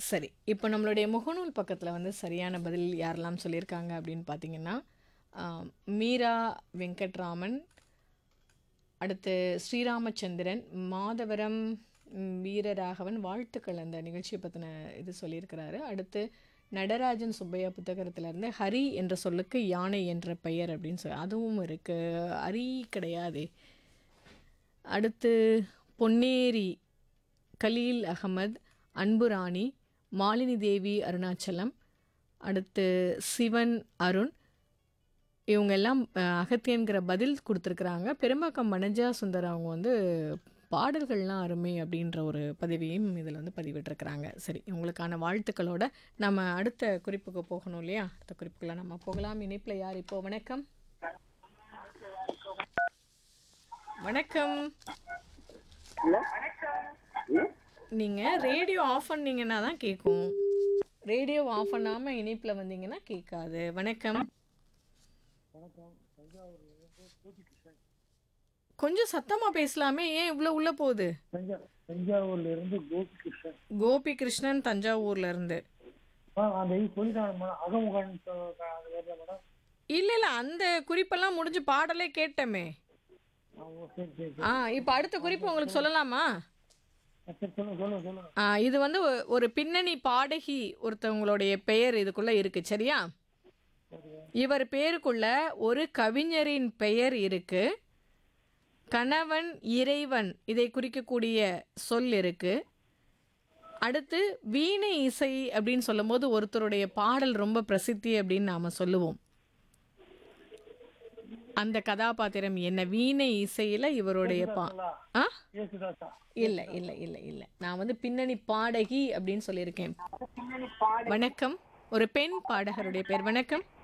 சரி இப்போ நம்மளுடைய முகநூல் பக்கத்தில் வந்து சரியான பதில் யாரெல்லாம் சொல்லியிருக்காங்க அப்படின்னு பார்த்தீங்கன்னா ஆம், மீரா வெங்கட்ராமன் அடுத்து ஸ்ரீராமச்சந்திரன் மாதவரம் ம், வீரராகவன் வாழ்த்துக்கள் அந்த நிகழ்ச்சியை பற்றின இது சொல்லியிருக்கிறாரு அடுத்து நடராஜன் சுப்பையா புத்தகத்திலேருந்து ஹரி என்ற சொல்லுக்கு யானை என்ற பெயர் அப்படின்னு சொல்லி அதுவும் இருக்குது ஹரி கிடையாது அடுத்து பொன்னேரி கலீல் அகமது அன்புராணி மாலினி தேவி அருணாச்சலம் அடுத்து சிவன் அருண் இவங்க எல்லாம் அஹ், அகத்தியன்கிற பதில் கொடுத்துருக்குறாங்க பெரும்பாக்கம் மனஜா சுந்தர் அவங்க வந்து பாடல்கள்லாம் அருமை அப்படின்ற ஒரு பதிவையும் இதில் வந்து பதிவிட்டிருக்கிறாங்க சரி உங்களுக்கான வாழ்த்துக்களோட நம்ம அடுத்த குறிப்புக்கு போகணும் இல்லையா அடுத்த குறிப்புக்குள்ள நம்ம போகலாம் இணைப்பில் யார் இப்போ வணக்கம் வணக்கம் நீங்கள் ரேடியோ ஆஃப் பண்ணீங்கன்னா தான் கேட்கும் ரேடியோ ஆஃப் பண்ணாமல் இணைப்பில் வந்தீங்கன்னா கேட்காது வணக்கம் கொஞ்சம் சத்தமாக பேசலாமே ஏன் இவ்வளோ உள்ளே போகுது தஞ்சா தஞ்சாவூர்ல இருந்து கோபி கிருஷ்ணன் கோபி கிருஷ்ணன் தஞ்சாவூர்ல இருந்து ஆ, அந்த இது சொல்லிட்டாங்க மேடம் அகமுகன் மேடம் இல்லை இல்லை அந்த குறிப்பெல்லாம் முடிஞ்சு பாடலே கேட்டமே ஆ, ஓ, சரி சரி சரி ஆ இப்போ அடுத்த குறிப்பு உங்களுக்கு சொல்லலாமா ஆ, சரி சொல்லுங்க சொல்லுங்க சொல்லுங்க ஆ, இது வந்து ஒ- ஒரு பின்னணி பாடகி ஒருத்தவங்களுடைய பெயர் இதுக்குள்ள இருக்கு சரியா இவர் பேருக்குள்ள ஒரு கவிஞரின் பெயர் இருக்கு கணவன் இறைவன் இதை குறிக்கக்கூடிய சொல் இருக்கு அடுத்து வீணை இசை அப்படின்னு சொல்லும்போது ஒருத்தருடைய பாடல் ரொம்ப பிரசித்தி அப்படின்னு நாம சொல்லுவோம் அந்த கதாபாத்திரம் என்ன வீணை இசையில இவருடைய பா ஆ ஏசுதாசா இல்லை இல்லை இல்லை இல்லை நான் வந்து பின்னணி பாடகி அப்படின்னு சொல்லியிருக்கேன் வணக்கம் ஒரு பெண் பாடகருடைய பேர் வணக்கம்